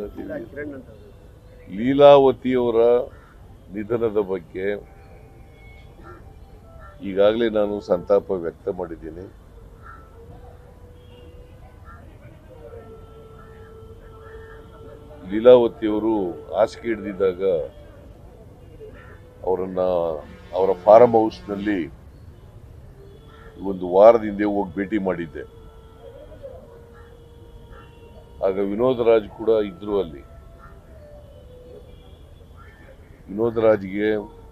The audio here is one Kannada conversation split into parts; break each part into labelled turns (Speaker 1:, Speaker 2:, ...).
Speaker 1: ಲೀಲಾದೇವಿ
Speaker 2: ಕಿರಣ್ ಅಂತ
Speaker 1: ಲೀಲಾವತಿಯವರ ನಿಧನದ ಬಗ್ಗೆ ಈಗಾಗಲೇ ನಾನು ಸಂತಾಪ ವ್ಯಕ್ತ ಮಾಡಿದ್ದೀನಿ ಲೀಲಾವತಿಯವರು ಹಾಸಿಗೆ ಹಿಡಿದಿದ್ದಾಗ ಅವರನ್ನ ಅವರ ಫಾರ್ಮ್ ಹೌಸ್ನಲ್ಲಿ ಒಂದು ವಾರದ ಹಿಂದೆ ಹೋಗಿ ಭೇಟಿ ಮಾಡಿದ್ದೆ ಆಗ ವಿನೋದ್ ರಾಜ್ ಕೂಡ ಇದ್ರು ಅಲ್ಲಿ ವಿನೋದ್ ರಾಜ್ಗೆ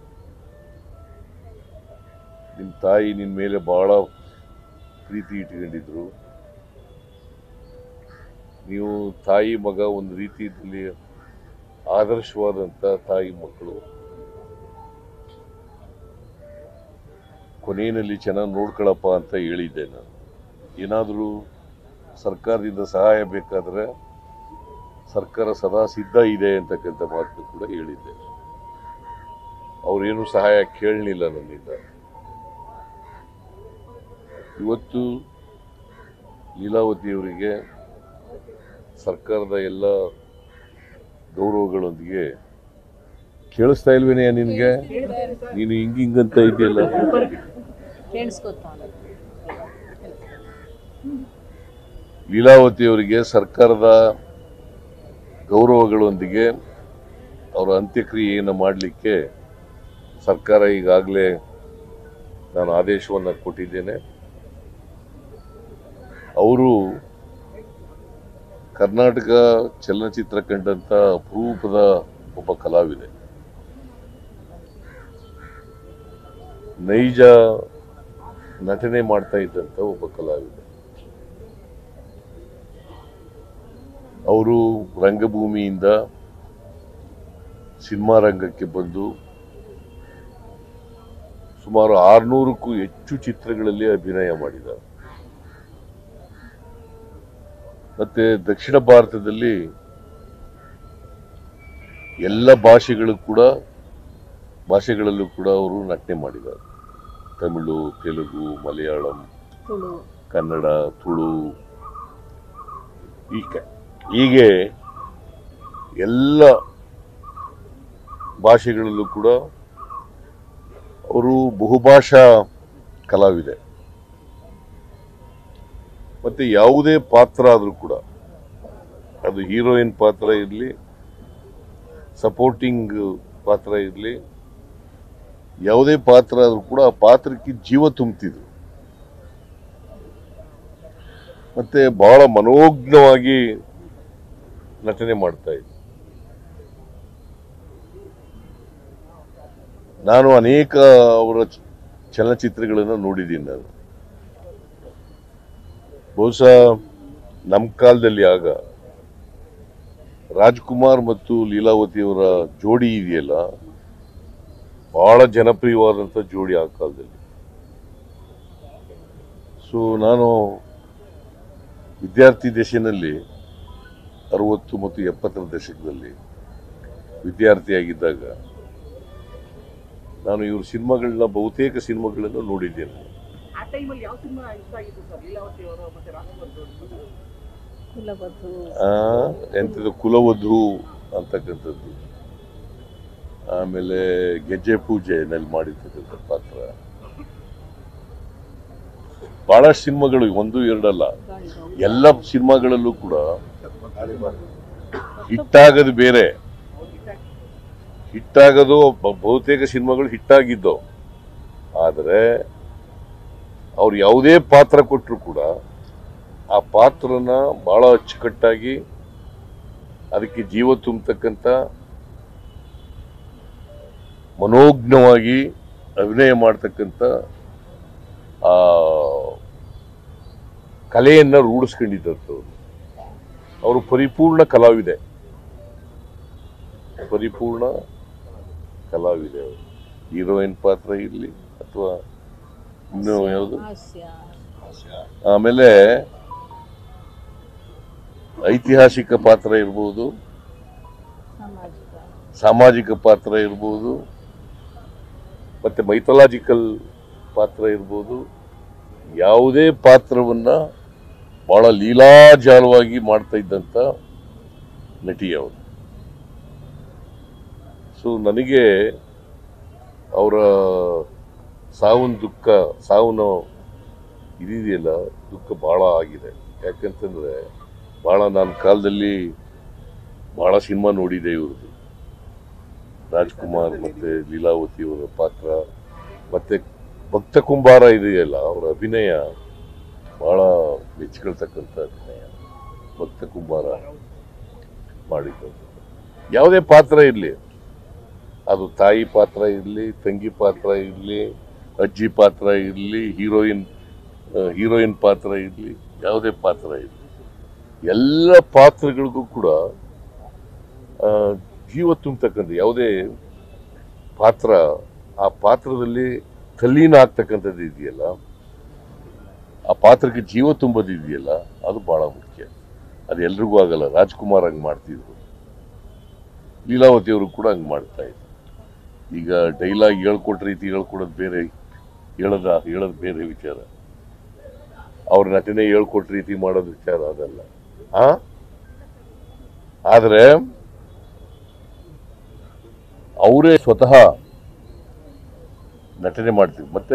Speaker 1: ನಿಮ್ಮ ತಾಯಿ ನಿನ್ನ ಮೇಲೆ ಬಹಳ ಪ್ರೀತಿ ಇಟ್ಕೊಂಡಿದ್ರು ನೀವು ತಾಯಿ ಮಗ ಒಂದು ರೀತಿಯಲ್ಲಿ ಆದರ್ಶವಾದಂಥ ತಾಯಿ ಮಕ್ಕಳು ಕೊನೆಯಲ್ಲಿ ಚೆನ್ನಾಗಿ ನೋಡ್ಕೊಳಪ್ಪ ಅಂತ ಹೇಳಿದ್ದೆ ನಾನು ಏನಾದರೂ ಸರ್ಕಾರದಿಂದ ಸಹಾಯ ಬೇಕಾದರೆ ಸರ್ಕಾರ ಸದಾ ಸಿದ್ಧ ಇದೆ ಅಂತಕ್ಕಂಥ ಮಾತು ಕೂಡ ಹೇಳಿದ್ದೆ ಅವರೇನು ಸಹಾಯ ಕೇಳಲಿಲ್ಲ ನನ್ನಿಂದ ಇವತ್ತು ಲೀಲಾವತಿಯವರಿಗೆ ಸರ್ಕಾರದ ಎಲ್ಲ ಗೌರವಗಳೊಂದಿಗೆ ಕೇಳಿಸ್ತಾ ಇಲ್ವೇನೆಯ ನಿನಗೆ ನೀನು ಹಿಂಗ್ ಹಿಂಗಂತ ಇದೆಯಲ್ಲ
Speaker 3: ಕೇಳಿಸ್ಕೊತಾನೆ
Speaker 1: ಲೀಲಾವತಿಯವರಿಗೆ ಸರ್ಕಾರದ ಗೌರವಗಳೊಂದಿಗೆ ಅವರ ಅಂತ್ಯಕ್ರಿಯೆಯನ್ನು ಮಾಡಲಿಕ್ಕೆ ಸರ್ಕಾರ ಈಗಾಗಲೇ ನಾನು ಆದೇಶವನ್ನು ಕೊಟ್ಟಿದ್ದೇನೆ ಅವರು ಕರ್ನಾಟಕ ಚಲನಚಿತ್ರ ಕಂಡಂಥ ಅಪರೂಪದ ಒಬ್ಬ ಕಲಾವಿದೆ ನೈಜ ನಟನೆ ಮಾಡ್ತಾ ಇದ್ದಂಥ ಒಬ್ಬ ಕಲಾವಿದೆ ಅವರು ರಂಗಭೂಮಿಯಿಂದ ಸಿನಿಮಾ ರಂಗಕ್ಕೆ ಬಂದು ಸುಮಾರು ಆರ್ನೂರಕ್ಕೂ ಹೆಚ್ಚು ಚಿತ್ರಗಳಲ್ಲಿ ಅಭಿನಯ ಮಾಡಿದ್ದಾರೆ ಮತ್ತೆ ದಕ್ಷಿಣ ಭಾರತದಲ್ಲಿ ಎಲ್ಲ ಭಾಷೆಗಳು ಕೂಡ ಭಾಷೆಗಳಲ್ಲೂ ಕೂಡ ಅವರು ನಟನೆ ಮಾಡಿದ್ದಾರೆ ತಮಿಳು ತೆಲುಗು ಮಲಯಾಳಂ
Speaker 3: ತುಳು
Speaker 1: ಕನ್ನಡ ತುಳು ಈಗ ಹೀಗೆ ಎಲ್ಲ ಭಾಷೆಗಳಲ್ಲೂ ಕೂಡ ಅವರು ಬಹುಭಾಷಾ ಕಲಾವಿದೆ ಮತ್ತೆ ಯಾವುದೇ ಪಾತ್ರ ಆದರೂ ಕೂಡ ಅದು ಹೀರೋಯಿನ್ ಪಾತ್ರ ಇರಲಿ ಸಪೋರ್ಟಿಂಗ್ ಪಾತ್ರ ಇರಲಿ ಯಾವುದೇ ಪಾತ್ರ ಆದರೂ ಕೂಡ ಆ ಪಾತ್ರಕ್ಕೆ ಜೀವ ತುಂಬುತ್ತಿದ್ರು ಮತ್ತೆ ಬಹಳ ಮನೋಜ್ಞವಾಗಿ ನಟನೆ ಮಾಡ್ತಾ ಇದ್ದೆ ನಾನು ಅನೇಕ ಅವರ ಚ- ಚಲನಚಿತ್ರಗಳನ್ನು ನೋಡಿದ್ದೀನಿ ನಾನು ಬಹುಶಃ ನಮ್ಮ ಕಾಲದಲ್ಲಿ ಆಗ ರಾಜ್ಕುಮಾರ್ ಮತ್ತು ಲೀಲಾವತಿಯವರ ಜೋಡಿ ಇದೆಯಲ್ಲ ಬಹಳ ಜನಪ್ರಿಯವಾದಂಥ ಜೋಡಿ ಆ ಕಾಲದಲ್ಲಿ ಸೊ ನಾನು ವಿದ್ಯಾರ್ಥಿ ದಶೆಯಲ್ಲಿ ಅರವತ್ತು ಮತ್ತು ಎಪ್ಪತ್ತರ ದಶಕದಲ್ಲಿ ವಿದ್ಯಾರ್ಥಿಯಾಗಿದ್ದಾಗ ನಾನು ಇವ್ರ ಸಿನಿಮಾಗಳನ್ನ ಬಹುತೇಕ ಸಿನಿಮಾಗಳನ್ನು ನೋಡಿದ್ದೇನೆ
Speaker 2: ಆ ಟೈಮಲ್ಲಿ ಯಾವ ಸಿನಿಮಾ ಇಷ್ಟ ಆಗಿತ್ತು ಸರ್ ಲೀಲಾವತಿ ಅವರು ಮತ್ತೆ ರಾಜ್ಕುಮಾರ್ ಅವರು
Speaker 3: ಕುಲವಧು
Speaker 1: ಆ, ಎಂಥದ್ದು ಕುಲವಧು ಅಂತಕ್ಕಂಥದ್ದು ಆಮೇಲೆ ಗೆಜ್ಜೆ ಪೂಜೆನಲ್ಲಿ ಮಾಡಿರ್ತಕ್ಕಂಥ ಪಾತ್ರ ಬಹಳಷ್ಟು ಸಿನಿಮಾಗಳು ಒಂದು ಎರಡಲ್ಲ
Speaker 3: ಗಂಡು
Speaker 1: ಎಲ್ಲ ಸಿನಿಮಾಗಳಲ್ಲೂ ಕೂಡ ಹಿಟ್ಟಾಗದು ಬೇರೆ ಹಿಟ್ಟಾಗೋದು ಬ- ಬಹುತೇಕ ಸಿನಿಮಾಗಳು ಹಿಟ್ಟಾಗಿದ್ದು ಆದರೆ ಅವ್ರು ಯಾವುದೇ ಪಾತ್ರ ಕೊಟ್ಟರು ಕೂಡ ಆ ಪಾತ್ರನ ಬಹಳ ಅಚ್ಚುಕಟ್ಟಾಗಿ ಅದಕ್ಕೆ ಜೀವ ತುಂಬತಕ್ಕಂಥ ಮನೋಜ್ಞವಾಗಿ ಅಭಿನಯ ಮಾಡ್ತಕ್ಕಂಥ ಆ ಕಲೆಯನ್ನ ರೂಢಿಸ್ಕೊಂಡಿದ್ದರು ಅವರು ಪರಿಪೂರ್ಣ ಕಲಾವಿದೆ ಪರಿಪೂರ್ಣ ಕಲಾವಿದೆ ಅವರು ಹೀರೋಯಿನ್ ಪಾತ್ರ ಇರಲಿ ಅಥವಾ ಇನ್ನು ಯಾವುದು
Speaker 3: ಹಾಸ್ಯ
Speaker 1: ಆಮೇಲೆ ಐತಿಹಾಸಿಕ ಪಾತ್ರ ಇರ್ಬೋದು
Speaker 3: ಸಾಮಾಜಿಕ
Speaker 1: ಸಾಮಾಜಿಕ ಪಾತ್ರ ಇರ್ಬೋದು ಮತ್ತೆ ಮೈಥಲಾಜಿಕಲ್ ಪಾತ್ರ ಇರ್ಬೋದು ಯಾವುದೇ ಪಾತ್ರವನ್ನ ಬಹಳ ಲೀಲಾಜಾಲವಾಗಿ ಮಾಡ್ತಾ ಇದ್ದಂಥ ನಟಿ ಅವರು ಸೊ ನನಗೆ ಅವರ ಸಾವನ್ ದುಃಖ ಸಾವನ ಇದೆಯಲ್ಲ ದುಃಖ ಭಾಳ ಆಗಿದೆ ಯಾಕಂತಂದ್ರೆ ಭಾಳ ನಾನು ಕಾಲದಲ್ಲಿ ಭಾಳ ಸಿನಿಮಾ ನೋಡಿದೆ ಇವ್ರದ್ದು ರಾಜ್ಕುಮಾರ್ ಮತ್ತೆ ಲೀಲಾವತಿ ಅವರ ಪಾತ್ರ ಮತ್ತೆ ಭಕ್ತ ಕುಂಬಾರ ಇದೆಯಲ್ಲ ಅವರ ಅಭಿನಯ ಬಹಳ ಮೆಚ್ಕೊಳ್ತಕ್ಕಂಥ ಅಭಿನಯ ಭಕ್ತ ಕುಂಬಾರ ಮಾಡಿದ್ದು ಯಾವುದೇ ಪಾತ್ರ ಇರಲಿ ಅದು ತಾಯಿ ಪಾತ್ರ ಇರಲಿ ತಂಗಿ ಪಾತ್ರ ಇರಲಿ ಅಜ್ಜಿ ಪಾತ್ರ ಇರಲಿ ಹೀರೋಯಿನ್ ಹೀರೋಯಿನ್ ಪಾತ್ರ ಇರಲಿ ಯಾವುದೇ ಪಾತ್ರ ಇರಲಿ ಎಲ್ಲ ಪಾತ್ರಗಳಿಗೂ ಕೂಡ ಆ, ಜೀವ ತುಂಬತಕ್ಕಂಥ ಯಾವುದೇ ಪಾತ್ರ ಆ ಪಾತ್ರದಲ್ಲಿ ತಲ್ಲೀನ ಆಗ್ತಕ್ಕಂಥದ್ದು ಇದೆಯಲ್ಲ ಆ ಪಾತ್ರಕ್ಕೆ ಜೀವ ತುಂಬೋದು ಇದೆಯಲ್ಲ ಅದು ಬಹಳ ಮುಖ್ಯ ಅದು ಎಲ್ರಿಗೂ ಆಗಲ್ಲ ರಾಜ್ಕುಮಾರ್ ಹಂಗೆ ಮಾಡ್ತಿದ್ರು ಲೀಲಾವತಿ ಅವರು ಕೂಡ ಹಂಗೆ ಮಾಡ್ತಾ ಇದ್ರು ಈಗ ಡೈಲಾಗ್ ಹೇಳ್ಕೊಟ್ಟ ರೀತಿ ಹೇಳ್ಕೊಡೋದು ಬೇರೆ ಹೇಳೋದ ಹೇಳೋದು ಬೇರೆ ವಿಚಾರ ಅವ್ರ ನಟನೆ ಹೇಳ್ಕೊಟ್ಟ ರೀತಿ ಮಾಡೋದು ವಿಚಾರ ಅದಲ್ಲ ಆ ಆದ್ರೆ ಅವರೇ ಸ್ವತಃ ನಟನೆ ಮಾಡ್ತಿದ್ರು ಮತ್ತೆ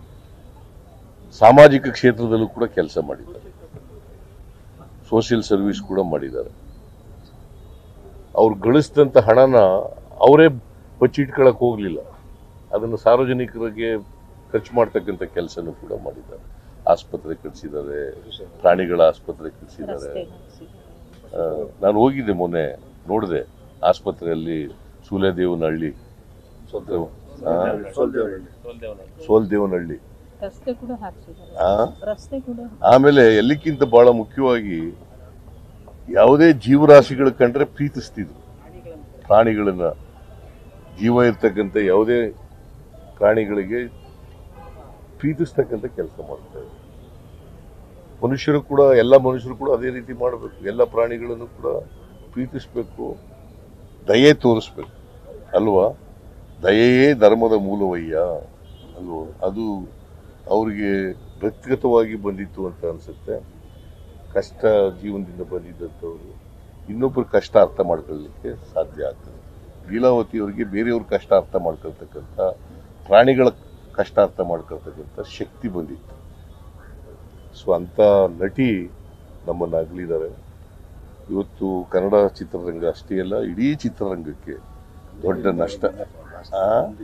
Speaker 1: ಸಾಮಾಜಿಕ ಕ್ಷೇತ್ರದಲ್ಲೂ ಕೂಡ ಕೆಲಸ ಮಾಡಿದ್ದಾರೆ ಸೋಷಿಯಲ್ ಸರ್ವಿಸ್ ಕೂಡ ಮಾಡಿದ್ದಾರೆ ಅವ್ರು ಗಳಿಸಿದಂಥ ಹಣನ ಅವರೇ ಬಚ್ಚಿಟ್ಕೊಳಕ್ ಹೋಗ್ಲಿಲ್ಲ ಅದನ್ನು ಸಾರ್ವಜನಿಕರಿಗೆ ಖರ್ಚು ಮಾಡ್ತಕ್ಕಂಥ ಕೆಲಸನೂ ಕೂಡ ಮಾಡಿದ್ದಾರೆ ಆಸ್ಪತ್ರೆ ಕಟ್ಸಿದ್ದಾರೆ ಪ್ರಾಣಿಗಳ ಆಸ್ಪತ್ರೆ ಕಟ್ಸಿದ್ದಾರೆ
Speaker 3: ರಸ್ತೆ ಹಾಕ್ಸಿದ್ದಾರೆ.
Speaker 1: ಆ, ನಾನು ಹೋಗಿದ್ದೆ ಮೊನ್ನೆ ನೋಡಿದೆ ಆಸ್ಪತ್ರೆಯಲ್ಲಿ ಸೂಲೆದೇವನಹಳ್ಳಿ ಆ, ಸೋಲ್ದೇವನಹಳ್ಳಿ
Speaker 3: ರಸ್ತೆ ಕೂಡ ಹಾಕ್ಸಿದ್ದಾರೆ
Speaker 1: ಆ
Speaker 3: ರಸ್ತೆ ಕೂಡ
Speaker 1: ಆಮೇಲೆ ಎಲ್ಲಕ್ಕಿಂತ ಬಹಳ ಮುಖ್ಯವಾಗಿ ಯಾವುದೇ ಜೀವರಾಶಿಗಳು ಕಂಡ್ರೆ ಪ್ರೀತಿಸ್ತಿದ್ರು ಪ್ರಾಣಿಗಳನ್ನ ಜೀವ ಇರ್ತಕ್ಕಂಥ ಯಾವುದೇ ಪ್ರಾಣಿಗಳಿಗೆ ಪ್ರೀತಿಸ್ತಕ್ಕಂಥ ಕೆಲಸ ಮಾಡ್ತಾರೆ ಮನುಷ್ಯರು ಕೂಡ ಎಲ್ಲ ಮನುಷ್ಯರು ಕೂಡ ಅದೇ ರೀತಿ ಮಾಡಬೇಕು ಎಲ್ಲ ಪ್ರಾಣಿಗಳನ್ನು ಕೂಡ ಪ್ರೀತಿಸ್ಬೇಕು ದಯೆ ತೋರಿಸ್ಬೇಕು ಅಲ್ವಾ ದಯೆಯೇ ಧರ್ಮದ ಮೂಲವಯ್ಯ ಅಲ್ವಾ ಅದು ಅವರಿಗೆ ವ್ಯಕ್ತಿಗತವಾಗಿ ಬಂದಿತ್ತು ಅಂತ ಅನ್ಸುತ್ತೆ ಕಷ್ಟ ಜೀವನದಿಂದ ಬಂದಿದ್ದಂಥವ್ರು ಇನ್ನೊಬ್ಬರ ಕಷ್ಟ ಅರ್ಥ ಮಾಡ್ಕೊಳ್ಳಿಕ್ಕೆ ಸಾಧ್ಯ ಆಗ್ತದೆ ಲೀಲಾವತಿ ಅವರಿಗೆ ಬೇರೆಯವ್ರ ಕಷ್ಟ ಅರ್ಥ ಮಾಡ್ಕೊಳ್ತಕ್ಕಂಥ ಪ್ರಾಣಿಗಳ ಕಷ್ಟ ಅರ್ಥ ಮಾಡ್ಕೊಳ್ತಕ್ಕಂಥ ಶಕ್ತಿ ಬಂದಿತ್ತು ಸೊ ಅಂಥ ನಟಿ ನಮ್ಮನ್ನು ಅಗಲಿದ್ದಾರೆ ಇವತ್ತು ಕನ್ನಡ ಚಿತ್ರರಂಗ ಅಷ್ಟೇ ಅಲ್ಲ ಇಡೀ ಚಿತ್ರರಂಗಕ್ಕೆ ದೊಡ್ಡ ನಷ್ಟ ಆ?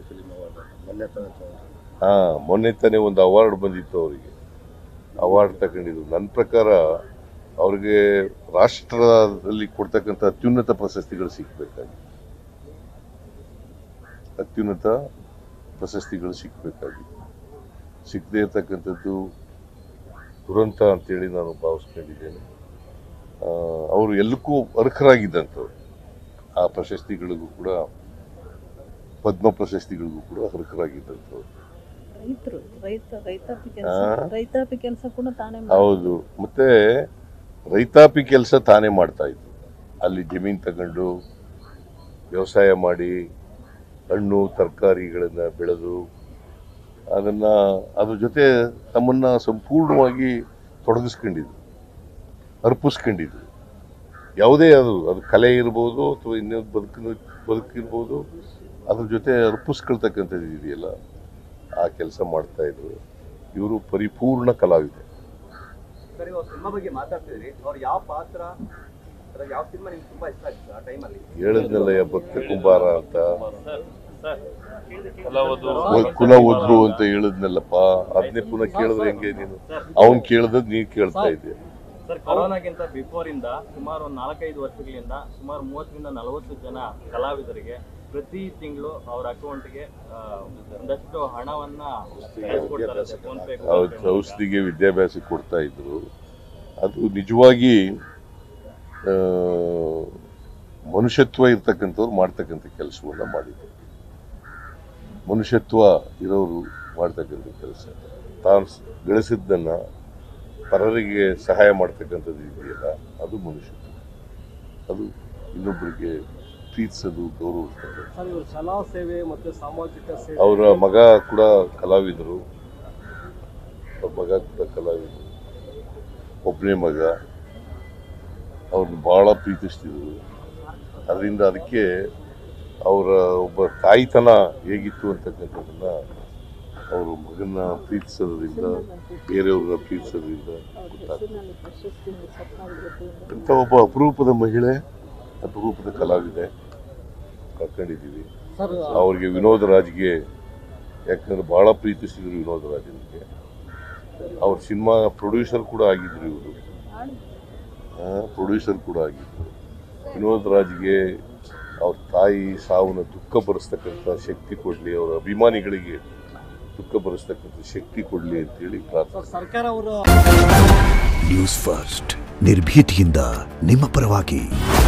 Speaker 1: ಹಾ ಮೊನ್ನೆ ತಾನೇ ಒಂದು ಅವಾರ್ಡ್ ಬಂದಿತ್ತು ಅವರಿಗೆ ಅವಾರ್ಡ್ ತಗೊಂಡಿದ್ರು ನನ್ನ ಪ್ರಕಾರ ಅವ್ರಿಗೆ ರಾಷ್ಟ್ರದಲ್ಲಿ ಕೊಡ್ತಕ್ಕಂಥ ಅತ್ಯುನ್ನತ ಪ್ರಶಸ್ತಿಗಳು ಸಿಗ್ಬೇಕಾಗಿ ಅತ್ಯುನ್ನತ ಪ್ರಶಸ್ತಿಗಳು ಸಿಗ್ಬೇಕಾಗಿ ಸಿಗದೇ ಇರ್ತಕ್ಕಂಥದ್ದು ದುರಂತ ಅಂತೇಳಿ ನಾನು ಭಾವಿಸ್ಕೊಂಡಿದ್ದೇನೆ ಆ, ಅವರು ಎಲ್ಲಕ್ಕೂ ಅರ್ಹರಾಗಿದ್ದಂಥವ್ರು ಆ ಪ್ರಶಸ್ತಿಗಳಿಗೂ ಕೂಡ ಪದ್ಮ ಪ್ರಶಸ್ತಿಗಳಿಗೂ ಕೂಡ ಅರ್ಹರಾಗಿದ್ದಂಥವ್ರು
Speaker 3: ರೈತರು ರೈತ ರೈತಾಪಿ ಕೆಲಸ
Speaker 1: ಆ?
Speaker 3: ರೈತಾಪಿ ಕೆಲಸ ಕೂಡ ತಾನೇ ಮಾಡ್ತಾರೆ.
Speaker 1: ಹೌದು ಮತ್ತೆ ರೈತಾಪಿ ಕೆಲಸ ತಾನೇ ಮಾಡ್ತಾ ಇದ್ರು ಅಲ್ಲಿ ಜಮೀನ್ ತಗೊಂಡು ವ್ಯವಸಾಯ ಮಾಡಿ ಹಣ್ಣು ತರಕಾರಿಗಳನ್ನ ಬೆಳೆದು ಅದನ್ನ ಅದ್ರ ಜೊತೆ ತಮ್ಮನ್ನ ಸಂಪೂರ್ಣವಾಗಿ ತೊಡಗಿಸ್ಕೊಂಡಿದ್ರು ಅರ್ಪಿಸ್ಕೊಂಡಿದ್ರು ಯಾವುದೇ ಅದು ಅದು ಕಲೆ ಇರ್ಬೋದು ಅಥವಾ ಇನ್ನೊಂದು ಬದುಕಿನ ಬದುಕಿರ್ಬೋದು ಅದ್ರ ಜೊತೆ ಅರ್ಪಿಸ್ಕೊಳ್ತಕ್ಕಂಥದ್ದು ಇದೆಯಲ್ಲ ಆ ಕೆಲಸ ಮಾಡ್ತಾ ಇದ್ರು ಇವರು ಪರಿಪೂರ್ಣ ಕಲಾವಿದ
Speaker 2: ಸರ್ ಇವಾಗ ಸಿನಿಮಾ ಬಗ್ಗೆ ಮಾತಾಡ್ತಿದ್ರಿ ಅವ್ರು ಯಾವ ಪಾತ್ರ ಅಥವಾ ಯಾವ ಸಿನಿಮಾ ನಿಮ್ಗೆ ತುಂಬಾ ಇಷ್ಟ ಆಗಿತ್ತು ಆ ಟೈಮಲ್ಲಿ
Speaker 1: ಹೇಳಿದ್ನಲ್ಲ ಭಕ್ತ ಕುಂಬಾರ ಅಂತ
Speaker 4: ಕೆಲವೊಂದು
Speaker 1: ಕುಲ ಒದ್ರು ಅಂತ ಹೇಳಿದ್ನಲ್ಲಪ್ಪ ಅದನ್ನೇ ಪುನಃ ಕೇಳಿದ್ರೆ ಹೆಂಗೆ ನೀನು ಅವನ್ ಕೇಳ್ದದ್ ನೀನ್ ಕೇಳ್ತಾ ಇದ್ದೀಯ
Speaker 4: ಸರ್ ಕೊರೋನಾಗಿಂತ ಬಿಫೋರ್ ಇಂದ ಸುಮಾರು ಒಂದು ನಾಲ್ಕೈದು ವರ್ಷಗಳಿಂದ ಸುಮಾರು ಮೂವತ್ತರಿಂದ ನಲವತ್ತು ಜನ ಕಲಾವಿದರಿಗೆ ಪ್ರತಿ ತಿಂಗಳು ಅವ್ರ ಅಕೌಂಟ್ಗೆ ಒಂದಷ್ಟು ಹಣವನ್ನ ಕಳ್ಸ್ಕೊಡ್ತಾರೆ ಫೋನ್ ಪೇ
Speaker 1: ಔ- ಔಷಧಿಗೆ ವಿದ್ಯಾಭ್ಯಾಸ ಕೊಡ್ತಾ ಇದ್ರು ಅದು ನಿಜವಾಗಿ ಆ, ಮನುಷ್ಯತ್ವ ಇರ್ತಕ್ಕಂಥವ್ರು ಮಾಡ್ತಕ್ಕಂಥ ಕೆಲಸವನ್ನ ಮಾಡಿದ್ರು ಮನುಷ್ಯತ್ವ ಇರೋರು ಮಾಡ್ತಕ್ಕಂಥ ಕೆಲಸ ತಾನು ಸ್- ಗಳಿಸಿದ್ದನ್ನ ಪರರಿಗೆ ಸಹಾಯ ಮಾಡ್ತಕ್ಕಂಥದ್ದು ಇದೆಯಲ್ಲ ಅದು ಮನುಷ್ಯತ್ವ ಅದು ಇನ್ನೊಬ್ಬರಿಗೆ ಪ್ರೀತಿಸೋದು ಗೌರವಿಸ್ತಕ್ಕಂಥ
Speaker 2: ಸರ್ ಇವರು ಸಲಾ ಸೇವೆ ಮತ್ತೆ ಸಾಮಾಜಿಕ ಸೇವೆ
Speaker 1: ಅವರ ಮಗ ಕೂಡ ಕಲಾವಿದರು ಅವ್ರ ಮಗ ಕೂಡ ಕಲಾವಿದರು ಒಬ್ಬನೇ ಮಗ ಅವ್ರನ್ನ ಬಹಳ ಪ್ರೀತಿಸ್ತಿದ್ರು ಅದರಿಂದ ಅದಕ್ಕೆ ಅವರ ಒಬ್ಬ ತಾಯಿತನ ಹೇಗಿತ್ತು ಅಂತಕ್ಕಂಥದ್ದನ್ನ ಅವರು ಮಗನ ಪ್ರೀತಿಸೋದ್ರಿಂದ ಬೇರೆಯವ್ರನ್ನ ಪ್ರೀತಿಸೋದ್ರಿಂದ
Speaker 3: ಅವ್ರ
Speaker 1: ಗೊತ್ತಾಗ್ತದೆ
Speaker 3: ಹೆಸರಿನಲ್ಲಿ ಪ್ರಶಸ್ತಿ ಸರ್ಕಾರದ ವತಿಯಿಂದ
Speaker 1: ಅಂತ ಒಬ್ಬ ಅಪರೂಪದ ಮಹಿಳೆ ಅಪರೂಪದ ಕಲಾವಿದೆ ಕರ್ಕೊಂಡಿದ್ದೀವಿ ಅವ್ರಿಗೆ ವಿನೋದ್ ರಾಜ್ಗೆ ಯಾಕಂದ್ರೆ ಬಹಳ ಪ್ರೀತಿಸಿದ್ರು ವಿನೋದ್ ರಾಜನಿಗೆ ಅವ್ರ ಸಿನಿಮಾ ಪ್ರೊಡ್ಯೂಸರ್ ಕೂಡ ಆಗಿದ್ರು ಇವರು ಪ್ರೊಡ್ಯೂಸರ್ ಕೂಡ ಆಗಿದ್ರು ವಿನೋದ್ ರಾಜ್ಗೆ ಅವ್ರ ತಾಯಿ ಸಾವನ್ನ ದುಃಖ ಭರಿಸ್ತಕ್ಕಂಥ ಶಕ್ತಿ ಕೊಡಲಿ ಅವರ ಅಭಿಮಾನಿಗಳಿಗೆ ದುಃಖ ಭರಿಸ್ತಕ್ಕಂಥ ಶಕ್ತಿ ಕೊಡಲಿ ಅಂತೇಳಿ ಪ್ರಾರ್ಥನೆ
Speaker 2: ಸರ್ಕಾರ ಅವರು
Speaker 5: ನ್ಯೂಸ್ ಫಸ್ಟ್ ನಿರ್ಭೀತಿಯಿಂದ ನಿಮ್ಮ ಪರವಾಗಿ